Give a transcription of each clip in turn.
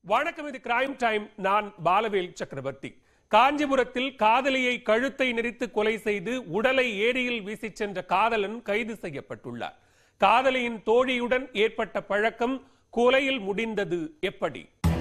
வணக்கம் இது crime time நான் பாலவேல் சக்கரவர்த்தி காஞ்சிபுரத்தில் காதலியை கழுத்தை நெரித்து கொலை செய்து உடலை ஏரியில் வீசிச் சென்ற காதலன் கைது செய்யப்பட்டுள்ளார் காதலியின் தோழியுடன் ஏற்பட்ட பழக்கம் கொலையில் முடிந்தது எப்படி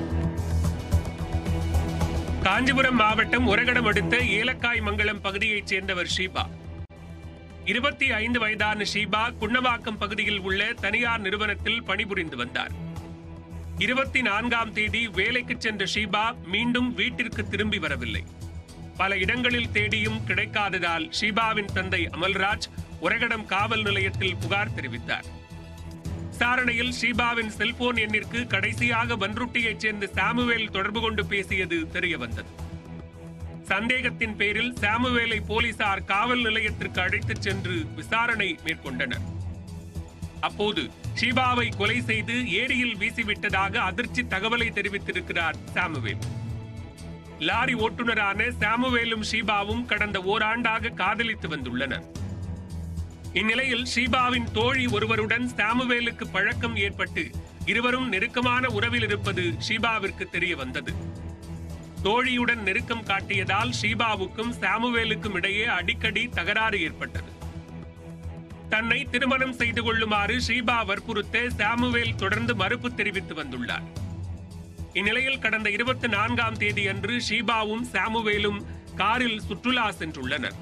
காஞ்சிபுரம் மாவட்டம் உரகடம் அடுத்த ஏலக்காய் மங்கலம் பகுதியைச் சேர்ந்தவர் ஷீபா இருபத்தி ஐந்து வயதான ஷீபா குன்னவாக்கம் பகுதியில் உள்ள தனியார் நிறுவனத்தில் பணிபுரிந்து வந்தார் இருபத்தி நான்காம் தேதி வேலைக்கு சென்ற ஷீபா மீண்டும் வீட்டிற்கு திரும்பி வரவில்லை பல இடங்களில் தேடியும் கிடைக்காததால் ஷீபாவின் தந்தை அமல்ராஜ் உரகடம் காவல் நிலையத்தில் புகார் தெரிவித்தார் விசாரணையில் ஷீபாவின் செல்போன் எண்ணிற்கு கடைசியாக பன்ருட்டியைச் சேர்ந்த சாமுவேல் தொடர்பு கொண்டு பேசியது தெரிய வந்தது சந்தேகத்தின் பேரில் சாமுவேலை போலீசார் காவல் நிலையத்திற்கு அழைத்துச் சென்று விசாரணை மேற்கொண்டனர் அப்போது ஷீபாவை கொலை செய்து ஏரியில் வீசிவிட்டதாக அதிர்ச்சி தகவலை தெரிவித்திருக்கிறார் சாமுவேல் லாரி ஓட்டுநரான சாமுவேலும் ஷீபாவும் கடந்த ஓராண்டாக காதலித்து வந்துள்ளனர் இந்நிலையில் ஷீபாவின் தோழி ஒருவருடன் சாமுவேலுக்கு பழக்கம் ஏற்பட்டு இருவரும் நெருக்கமான உறவில் இருப்பது ஷீபாவிற்கு தெரிய வந்தது தோழியுடன் நெருக்கம் காட்டியதால் ஷீபாவுக்கும் சாமுவேலுக்கும் இடையே அடிக்கடி தகராறு ஏற்பட்டது தன்னை திருமணம் செய்து கொள்ளுமாறு ஷீபா வற்புறுத்த சாமுவேல் தொடர்ந்து மறுப்பு தெரிவித்து வந்துள்ளார் இந்நிலையில் கடந்த இருபத்தி நான்காம் தேதி அன்று ஷீபாவும் சாமுவேலும் காரில் சுற்றுலா சென்றுள்ளனர்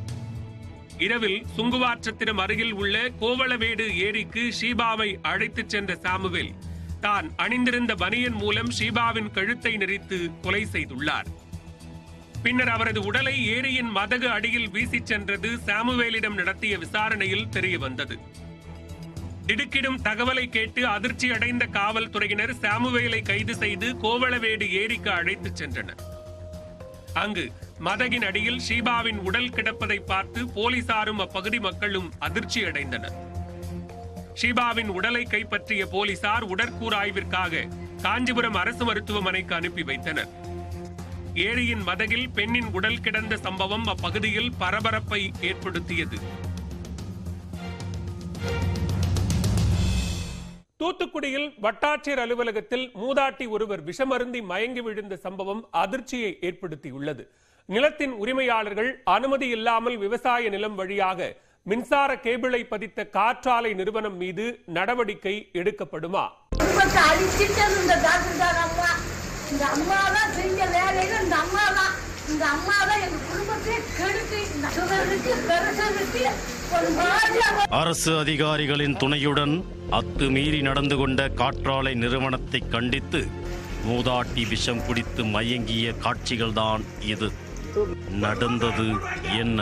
இரவில் சுங்குவாற்றத்திரம் அருகில் உள்ள கோவளவேடு ஏரிக்கு ஷீபாவை அழைத்துச் சென்ற சாமுவேல் தான் அணிந்திருந்த பனியன் மூலம் ஷீபாவின் கழுத்தை நெரித்து கொலை செய்துள்ளார் பின்னர் அவரது உடலை ஏரியின் மதகு அடியில் வீசிச் சென்றது சாமுவேலிடம் நடத்திய விசாரணையில் தெரிய வந்தது திடுக்கிடும் தகவலை கேட்டு அதிர்ச்சி அடைந்த காவல்துறையினர் சாமுவேலை கைது செய்து கோவளவேடு ஏரிக்கு அழைத்துச் சென்றனர் அங்கு மதகின் அடியில் ஷீபாவின் உடல் கிடப்பதை பார்த்து போலீசாரும் அப்பகுதி மக்களும் அதிர்ச்சி அடைந்தனர் ஷீபாவின் உடலை கைப்பற்றிய போலீசார் உடற்கூறாய்விற்காக காஞ்சிபுரம் அரசு மருத்துவமனைக்கு அனுப்பி வைத்தனர் ஏரியின் மதகில் பெண்ணின் உடல் கிடந்த சம்பவம் அப்பகுதியில் பரபரப்பை ஏற்படுத்தியது தூத்துக்குடியில் வட்டாட்சியர் அலுவலகத்தில் மூதாட்டி ஒருவர் விஷமருந்தி மயங்கி விழுந்த சம்பவம் அதிர்ச்சியை ஏற்படுத்தியுள்ளது நிலத்தின் உரிமையாளர்கள் அனுமதி இல்லாமல் விவசாய நிலம் வழியாக மின்சார கேபிளை பதித்த காற்றாலை நிறுவனம் மீது நடவடிக்கை எடுக்கப்படுமா குடும்பத்தை அழிச்சிட்டது இந்த டாக்டர் அம்மா இந்த அம்மா தான் செஞ்ச வேலையில இந்த அம்மா தான் இந்த அம்மா தான் எங்க குடும்பத்தை கெடுத்து இந்த சுகருக்கு பெருசருக்கு ஒரு மாதிரி அவ- அரசு அதிகாரிகளின் துணையுடன் அத்துமீறி நடந்து கொண்ட காற்றாலை நிறுவனத்தை கண்டித்து மூதாட்டி விஷம் குடித்து மயங்கிய காட்சிகள்தான் இது நடந்தது என்ன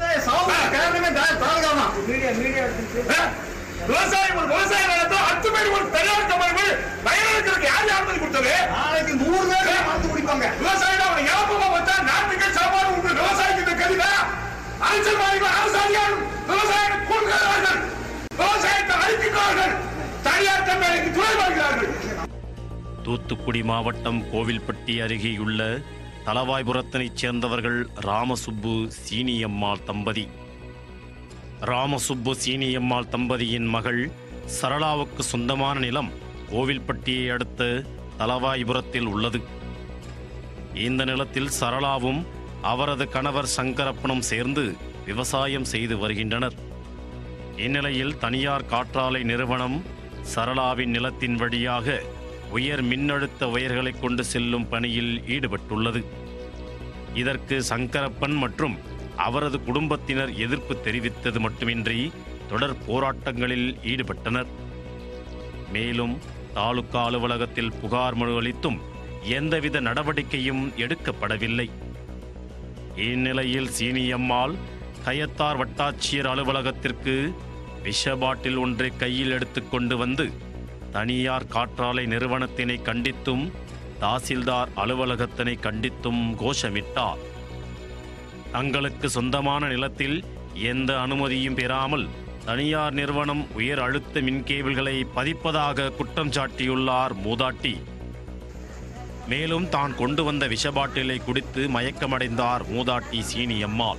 விவசாயம் ஒரு விவசாய நிலத்தை அத்துமீறி ஒரு தனியார் கம்பெனி பயனுக்கு யார் அனுமதி கொடுத்தது நாளைக்கு நூறு பேர் மருந்து குடிப்பாங்க விவசாயம் அவனை இழப்பமா வச்சா நாட்டுக்கு சாப்பாடு உண்டு விவசாயத்துக்கு கருதா அரசியல்வாதிகள் அரசாங்கம் விவசாயம் கொடுக்கிறார்கள் விவசாயத்தை அழிக்கிறார்கள் தனியார் கம்பெனிக்கு துணை வருகிறார்கள் தூத்துக்குடி மாவட்டம் கோவில்பட்டி அருகேயுள்ள தலவாய்புரத்தினைச் சேர்ந்தவர்கள் ராமசுப்பு சீனியம்மாள் தம்பதி ராமசுப்பு சீனியம்மாள் தம்பதியின் மகள் சரளாவுக்கு சொந்தமான நிலம் கோவில்பட்டியை அடுத்த தலவாய்புரத்தில் உள்ளது இந்த நிலத்தில் சரளாவும் அவரது கணவர் சங்கரப்பனும் சேர்ந்து விவசாயம் செய்து வருகின்றனர் இந்நிலையில் தனியார் காற்றாலை நிறுவனம் சரளாவின் நிலத்தின் வழியாக உயர் மின்னழுத்த வயர்களை கொண்டு செல்லும் பணியில் ஈடுபட்டுள்ளது இதற்கு சங்கரப்பன் மற்றும் அவரது குடும்பத்தினர் எதிர்ப்பு தெரிவித்தது மட்டுமின்றி தொடர் போராட்டங்களில் ஈடுபட்டனர் மேலும் தாலுகா அலுவலகத்தில் புகார் மனு அளித்தும் எந்தவித நடவடிக்கையும் எடுக்கப்படவில்லை இந்நிலையில் சீனியம்மாள் கயத்தார் வட்டாட்சியர் அலுவலகத்திற்கு விஷ பாட்டில் ஒன்றை கையில் எடுத்துக்கொண்டு வந்து தனியார் காற்றாலை நிறுவனத்தினை கண்டித்தும் தாசில்தார் அலுவலகத்தினை கண்டித்தும் கோஷமிட்டார் தங்களுக்கு சொந்தமான நிலத்தில் எந்த அனுமதியும் பெறாமல் தனியார் நிறுவனம் உயர் அழுத்த மின்கேபிள்களை பதிப்பதாக குற்றம் சாட்டியுள்ளார் மூதாட்டி மேலும் தான் கொண்டு வந்த விஷபாட்டிலை குடித்து மயக்கமடைந்தார் மூதாட்டி சீனியம்மாள்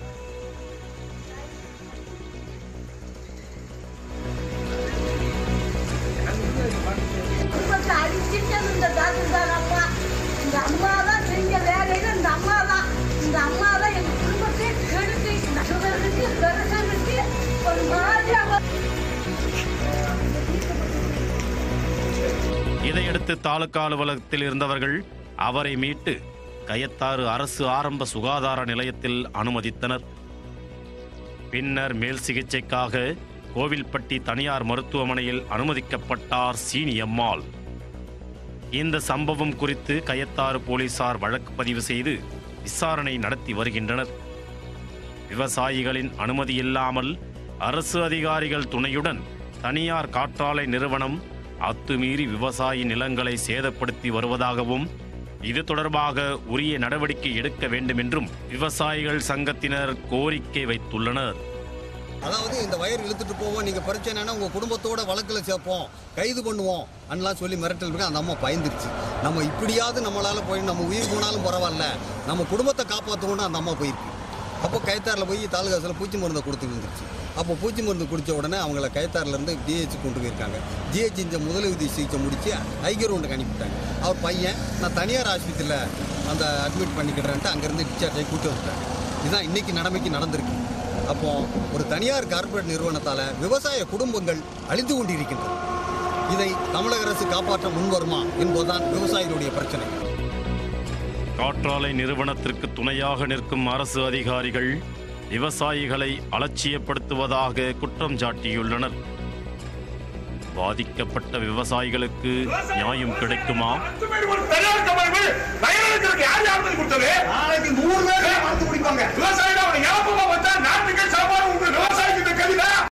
குடும்பத்தை அழிச்சிட்டது இந்த டாக்டர் அம்மா இதையடுத்து தாலுகா அலுவலகத்தில் இருந்தவர்கள் அவரை மீட்டு கயத்தாறு அரசு ஆரம்ப சுகாதார நிலையத்தில் அனுமதித்தனர் பின்னர் மேல் சிகிச்சைக்காக கோவில்பட்டி தனியார் மருத்துவமனையில் அனுமதிக்கப்பட்டார் சீனியம்மாள் இந்த சம்பவம் குறித்து கயத்தாறு போலீசார் வழக்கு பதிவு செய்து விசாரணை நடத்தி வருகின்றனர் விவசாயிகளின் அனுமதி இல்லாமல் அரசு அதிகாரிகள் துணையுடன் தனியார் காற்றாலை நிறுவனம் அத்துமீறி விவசாய நிலங்களை சேதப்படுத்தி வருவதாகவும் இது தொடர்பாக உரிய நடவடிக்கை எடுக்க வேண்டும் என்றும் விவசாயிகள் சங்கத்தினர் கோரிக்கை வைத்துள்ளனர் அதாவது இந்த வயர் இழுத்துட்டு போவோம் நீங்க பிரச்சனைனா உங்க குடும்பத்தோட வழக்குல சேர்ப்போம் கைது பண்ணுவோம் அண்ணலாம் சொல்லி மிரட்டல் இருக்கு அந்த அம்மா பயந்துருச்சு நம்ம இப்படியாவது நம்மளால போய் நம்ம உயிர் போனாலும் பரவாயில்ல நம்ம குடும்பத்தை காப்பாற்றணும்னு அந்த அம்மா போயிருக்கு அப்போ கயத்தாரில் போய் தாலுகாசில் பூச்சி மருந்தை கொடுத்து வந்துருச்சு அப்போ பூச்சி மருந்து குடிச்ச உடனே அவங்கள கயத்தாறுல இருந்து டிஹெச் கொண்டு போயிருக்காங்க டிஹெச் இந்த முதலுதவி சிகிச்சை முடிச்சு ஐகர் ஒன்று அனுப்பிவிட்டாங்க அவர் பையன் நான் தனியார் ஆஸ்பத்திரியில் அந்த அட்மிட் பண்ணிக்கிறேன்ட்டு அங்கேருந்து டிஸ்சார்ஜ் ஆகி கூட்டி வந்துட்டாங்க இதுதான் இன்னைக்கு நிலைமைக்கு நடந்திருக்கு அப்போ ஒரு தனியார் கார்ப்பரேட் நிறுவனத்தால விவசாய குடும்பங்கள் அழிந்து கொண்டிருக்கின்றன இதை தமிழக அரசு காப்பாற்ற முன்வருமா என்பதுதான் விவசாயிகளுடைய பிரச்சனை காற்றாலை நிறுவனத்திற்கு துணையாக நிற்கும் அரசு அதிகாரிகள் விவசாயிகளை அலட்சியப்படுத்துவதாக குற்றம் சாட்டியுள்ளனர் பாதிக்கப்பட்ட விவசாயிகளுக்கு நியாயம் கிடைக்குமா அத்துமீறி ஒரு தனியார் கம்பெனி வயலுக்கு யார் யாருக்கு கொடுத்தது நாளைக்கு நூறு பேர் மருந்து குடிப்பாங்க விவசாயிகள் அவனை இழப்பமா வந்தா நாட்டுக்கு சாப்பாடு உண்டு விவசாயிக்கு இந்த கதிதான்